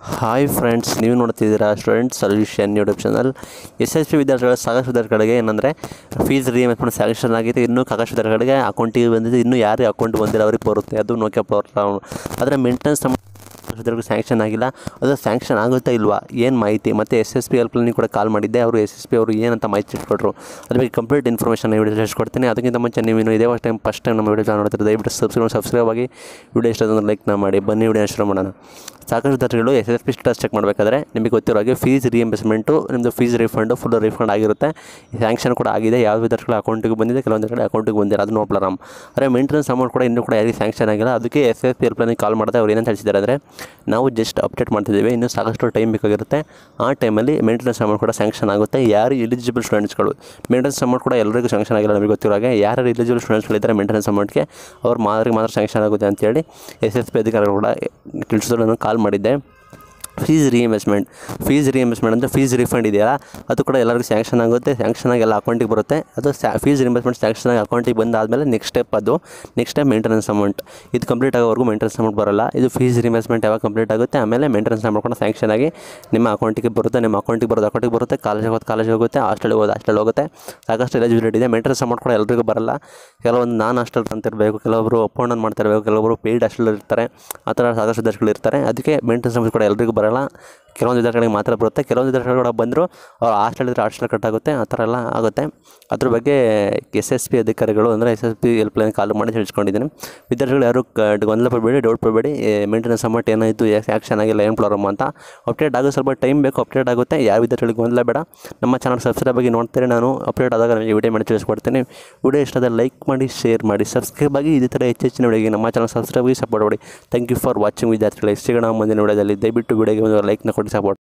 hi friends ನೀವು ನೋಡ್ತಿದ್ದೀರಾ student solution YouTube channel S S P ವಿದ್ಯಾರ್ಥಿಗಳ ಸಾಕಷ್ಟು ವಿದ್ಯಾರ್ಥಿಗಳಿಗೆ ಏನಂದರೆ ಫೀಸ್ ರಿಯಂಬರ್ಸ್ಮೆಂಟ್ ಸ್ಯಾಂಕ್ಷನ್ ಆಗಿದೆ ಇನ್ನೂ ಸಾಕಷ್ಟು ವಿದ್ಯಾರ್ಥಿಗಳಿಗೆ ಅಕೌಂಟಿಗೆ ಬಂದಿದೆ ಇನ್ನೂ ಯಾರಿಗೆ ಅಕೌಂಟ್ ಬಂದಿಲ್ಲ ಅವ್ರಿಗೆ ಬರುತ್ತೆ ಅದು ನೋಕೆ ಪ್ರಾಬ್ಲಮ್ ಆದರೆ ಮೇಂಟೆನೆನ್ಸ್ ವಿದ್ಯಾರ್ಥಿಗಳಿಗೆ ಸ್ಯಾಂಕ್ಷನ್ ಆಗಿಲ್ಲ ಅದು ಸ್ಯಾಂಕ್ಷನ್ ಆಗುತ್ತಾ ಇಲ್ವಾ ಏನು ಮಾಹಿತಿ ಮತ್ತು ಎಸ್ ಎಸ್ ಪಿ ಹೆಲ್ಪ್ಲೈನಿಗೆ ಕೂಡ ಕಾಲ್ ಮಾಡಿದ್ದೆ ಅವರು ಎಸ್ ಎಸ್ ಪಿ ಅವರು ಏನಂತ ಮಾಹಿತಿ ಕೊಟ್ಟರು ಅದ್ರ ಬಗ್ಗೆ ಕಂಪ್ಲೀಟ್ ಇನ್ಫಾರ್ಮೇಷನ್ ವಿಡಿಯೋ ತಿಳಿಸ್ಕೊಡ್ತೀನಿ ಅದಕ್ಕಿಂತ ಮುಂಚೆ ನೀವು ಇನ್ನೂ ಇದೇ ಟೈಮ್ ಫಸ್ಟ್ ಟೈಮ್ ನಮ್ಮ ವಿಡಿಯೋ ನೋಡ್ತಿರೋದು ದಯವಿಟ್ಟು ಸಬ್ಸ್ಕ್ರೈಬ್ ಸಬ್ಸ್ಕ್ರೈಬ್ ಆಗಿ ವಿಡಿಯೋ ಇಷ್ಟ ಅಂದ್ರೆ ಲೈಕ್ನ ಮಾಡಿ ಬನ್ನಿ ವಿಡಿಯೋ ಶುರು ಮಾಡೋಣ ಸಾಕಷ್ಟು ವಿದ್ಯಾರ್ಥಿಗಳು S S P status check ಮಾಡಬೇಕಾದ್ರೆ ನಿಮಗೆ ಗೊತ್ತಿರೋ ಹಾಗೆ ಫೀಸ್ ರಿಯಂಬರ್ಸ್ಮೆಂಟು ನಿಮ್ಮದು ಫೀಸ್ ರಿಫಂಡು ಫುಲ್ ರಿಫಂಡ್ ಆಗಿರುತ್ತೆ ಸ್ಯಾಂಕ್ಷನ್ ಕೂಡ ಆಗಿದೆ ಯಾವ ವಿದ್ಯಾರ್ಥಿಗಳ ಅಕೌಂಟಿಗೆ ಬಂದಿದೆ ಕೆಲವೊಂದು ಕಡೆ ಅಕೌಂಟಿಗೆ ಬಂದಿಲ್ಲ ಅದು ನೋ ಪ್ರಾಬ್ಲಮ್ ಆದರೆ ಮೇಂಟೆನೆನ್ಸ್ ಅಮೌಂಟ್ ಕೂಡ ಇನ್ನೂ ಕೂಡ ಯಾರಿಗೆ ಸ್ಯಾಂಕ್ಷನ್ ಆಗಿಲ್ಲ ಅದಕ್ಕೆ ಎಸ್ ಎಸ್ ಪಿ ಹೆಲ್ಪ್ಲೈನಿಗೆ ಕಾಲ್ ಮಾಡಿದೆ ಅವ್ರು ಏನಂತ ಹೇಳ್ತಿದ್ದಾರೆ ಅಂದರೆ ನಾವು ಜಸ್ಟ್ ಅಪ್ಡೇಟ್ ಮಾಡ್ತಿದ್ದೀವಿ ಇನ್ನೂ ಸಾಕಷ್ಟು ಟೈಮ್ ಬೇಕಾಗಿರುತ್ತೆ ಆ ಟೈಮಲ್ಲಿ ಮೇಂಟೆನೆನ್ಸ್ ಅಮೌಂಟ್ ಕೂಡ ಸ್ಯಾಂಕ್ಷನ್ ಆಗುತ್ತೆ ಯಾರು ಎಲಿಜಿಬಲ್ ಸ್ಟೂಡೆಂಟ್ಸ್ಗಳು ಮೇಂಟೆನೆನ್ಸ್ ಅಮೌಂಟ್ ಕೂಡ ಎಲ್ಲರಿಗೂ ಸ್ಯಾಂಕ್ಷನ್ ಆಗಿಲ್ಲ ನಮಗೆ ಗೊತ್ತಿರೋ ಹಾಗೆ ಯಾರು ಎಲಿಜಿಬಲ್ ಸ್ಟೂಡೆಂಟ್ಸ್ಗಳಿದ್ದಾರೆ ಮೇಂಟೆನೆನ್ಸ್ ಅಮೌಂಟ್ಗೆ ಅವ್ರು ಮಾತ್ರ ಮಾತ್ರ ಸ್ಯಾಂಕ್ಷನ್ ಆಗುತ್ತೆ ಅಂತೇಳಿ ಎಸ್ ಎಸ್ ಪಿ ಅಧಿಕಾರಿಗಳು ಕೂಡ ತಿಳಿಸಿದ್ರು ನಾನು ಕಾಲ್ ಮಾಡಿದ್ದೆ ಫೀಸ್ ರಿಇನ್ವೆಸ್ಟ್ಮೆಂಟ್ ಫೀಸ್ ರಿಇನ್ವೆಸ್ಟ್ಮೆಂಟ್ ಅಂದರೆ ಫೀಸ್ ರಿಫಂಡ್ ಇದೆಯಲ್ಲ ಅದು ಕೂಡ ಎಲ್ಲರಿಗೂ ಸ್ಯಾಂಕ್ಷನ್ ಆಗುತ್ತೆ ಸ್ಯಾಂಕ್ಷನ್ ಆಗಿ ಎಲ್ಲ ಅಕೌಂಟಿಗೆ ಬರುತ್ತೆ ಅದು ಸ್ಯಾ ಫೀಸ್ ರಿಇನ್ವೆಸ್ಟ್ಮೆಂಟ್ ಸ್ಯಾಂಕ್ಷನ್ ಆಗಿ ಅಕೌಂಟಿಗೆ ಬಂದಾದಮೇಲೆ ನೆಕ್ಸ್ಟ್ ಸ್ಟೆಪ್ ಅದು ನೆಕ್ಸ್ಟ್ ಸ್ಟೆಪ್ ಮೇಂಟೆನೆನ್ಸ್ ಅಮೌಂಟ್ ಇದು ಕಂಪ್ಲೀಟ್ ಆಗೋವರೆಗೂ ಮೇಂಟೆನೆನ್ಸ್ ಅಮೌಂಟ್ ಬರಲ್ಲ ಇದು ಫೀಸ್ ರಿಇನ್ವೆಸ್ಟ್ಮೆಂಟ್ ಯಾವಾಗ ಕಂಪ್ಲೀಟ್ ಆಗುತ್ತೆ ಆಮೇಲೆ ಮೇಂಟೆನೆನ್ಸ್ ಅಮೌಂಟ್ ಕೂಡ ಸ್ಯಾಂಕ್ಷನ್ ಆಗಿ ನಿಮ್ಮ ಅಕೌಂಟಿಗೆ ಬರುತ್ತೆ ನಿಮ್ಮ ಅಕೌಂಟಿಗೆ ಬರೋದು ಅಕೌಂಟಿಗೆ ಬರುತ್ತೆ ಕಾಲೇಜ್ ಹೋಗೋದು ಕಾಲೇಜ್ ಹೋಗುತ್ತೆ ಹಾಸ್ಟೆಲ್ಗೆ ಹೋಗೋದು ಹಾಸ್ಟೆಲ್ ಹೋಗುತ್ತೆ ಸಾಕಷ್ಟು ಎಲಿಜಿಬಿಲಿಟಿ ಇದೆ ಮೇಂಟೆನೆನ್ಸ್ ಅಮೌಂಟ್ ಕೂಡ ಎಲ್ರಿಗೂ ಬರಲ್ಲ ಕೆಲವೊಂದು ನಾನ್ ಹಾಸ್ಟೆಲ್ ಅಂತಿರಬೇಕು ಕೆಲವೊಬ್ಬರು ಅಪೌಂಡ್ ಮಾಡ್ತಿರಬೇಕು ಕೆಲವೊಬ್ಬರು ಪೇಯ್ಡ್ ಹಾಸ್ಟೆಲ್ ಇರ್ತಾರೆ ಆ ಥರ ಸಾಕಷ್ಟು ವಿದ್ಯಾರ್ಥಿಗಳು ಇರ್ತಾರೆ ಅದಕ್ಕೆ ಮೇಂಟೆನೆನ್ಸ್ ಅಮೌಂಟ್ ಕೂಡ ಎಲ್ರಿಗೂ ಬರಲ್ಲ ಕೆಲವೊಂದು ವಿದ್ಯಾರ್ಥಿಗಳಿಗೆ ಮಾತ್ರ ಬರುತ್ತೆ ಕೆಲವೊಂದು ವಿದ್ಯಾರ್ಥಿಗಳು ಕೂಡ ಬಂದರು ಅವ್ರು ಹಾಸ್ಟೆಲ್ ಇದ್ದರೆ ಹಾಸ್ಟೆಲ್ ಕಟ್ಟಾಗುತ್ತೆ ಆ ಥರ ಎಲ್ಲ ಆಗುತ್ತೆ ಅದ್ರ ಬಗ್ಗೆ ಎಸ್ ಎಸ್ ಪಿ ಅಧಿಕಾರಿಗಳು ಅಂದರೆ S S P helpline call ಮಾಡಿ ತಿಳಿಸ್ಕೊಂಡಿದ್ದೀನಿ ವಿದ್ಯಾರ್ಥಿಗಳು ಯಾರು ಕ- ಗೊಂದಲ ಪಡಬೇಡಿ ಡೌಟ್ ಪಡಬೇಡಿ ಮೇಂಟೆನೆನ್ಸ್ ಅಮೌಂಟ್ ಏನಾಯಿತು ಆ್ಯಕ್ಷನ್ ಆಗಿಲ್ಲ ಏನು ಪ್ರಾಬ್ಲಮ್ ಅಂತ ಅಪ್ಡೇಟ್ ಆಗೋ ಸ್ವಲ್ಪ ಟೈಮ್ ಬೇಕು ಅಪ್ಡೇಟ್ ಆಗುತ್ತೆ ಯಾವ ವಿದ್ಯಾರ್ಥಿಗಳಿಗೆ ಗೊಂದಲ ಬೇಡ ನಮ್ಮ ಚಾನಲ್ ಸಬ್ಸ್ಕ್ರೈಬ್ ಆಗಿ ನೋಡ್ತಾರೆ ನಾನು ಅಪ್ಡೇಟ್ ಆದಾಗ ನಿಮಗೆ ವಿಡಿಯೋ ಮಾಡಿ ತಿಳಿಸ್ಕೊಡ್ತೀನಿ ವಿಡಿಯೋ ಇಷ್ಟದ ಲೈಕ್ ಮಾಡಿ ಶೇರ್ ಮಾಡಿ ಸಬ್ಸ್ಕ್ರೈಬ್ ಆಗಿ ಇದೇ ಥರ ಹೆಚ್ಚೆಚ್ಚಿನ ವಿಡಿಯೋಗೆ ನಮ್ಮ ಚಾನಲ್ ಸಬ್ಸ್ಕ್ರೈಬ್ ಆಗಿ ಸಪೋರ್ಟ್ ಮಾಡಿ ಥ್ಯಾಂಕ್ ಯು ಫಾರ್ ವಾಚಿಂಗ್ ವಿದ್ಯಾರ್ಥಿಗಳಿಗೆ ಸಿಗೋಣ ಮುಂದಿನ ವಿಡಿಯೋದಲ್ಲಿ ದಯವಿಟ್ಟು ವಿಡಿಯೋಗೆ ಒಂದು ಲೈಕ್ನ ಕೊಡಿ ಸಪೋರ್ಟ್